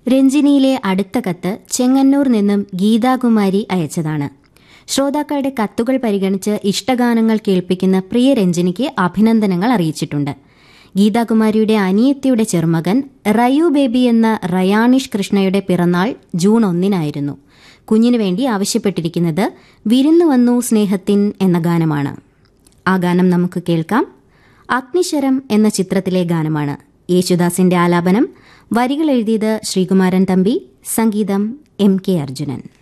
രഞ്ജിനിയിലെ അടുത്ത കത്ത് ചെങ്ങന്നൂർ നിന്നും ഗീതാകുമാരി അയച്ചതാണ് ശ്രോതാക്കളുടെ കത്തുകൾ പരിഗണിച്ച് ഇഷ്ടഗാനങ്ങൾ കേൾപ്പിക്കുന്ന പ്രിയ രഞ്ജിനിക്ക് അഭിനന്ദനങ്ങൾ അറിയിച്ചിട്ടുണ്ട് ഗീതാകുമാരിയുടെ അനിയത്തിയുടെ ചെറുമകൻ റയു ബേബി എന്ന റയാണിഷ് കൃഷ്ണയുടെ പിറന്നാൾ ജൂൺ ഒന്നിനായിരുന്നു കുഞ്ഞിനു വേണ്ടി ആവശ്യപ്പെട്ടിരിക്കുന്നത് വിരുന്നു വന്നു സ്നേഹത്തിൻ എന്ന ഗാനമാണ് ആ ഗാനം നമുക്ക് കേൾക്കാം അഗ്നിശരം എന്ന ചിത്രത്തിലെ ഗാനമാണ് യേശുദാസിന്റെ ആലാപനം വരികൾ എഴുതിയത് ശ്രീകുമാരൻ തമ്പി സംഗീതം എം കെ അർജുനൻ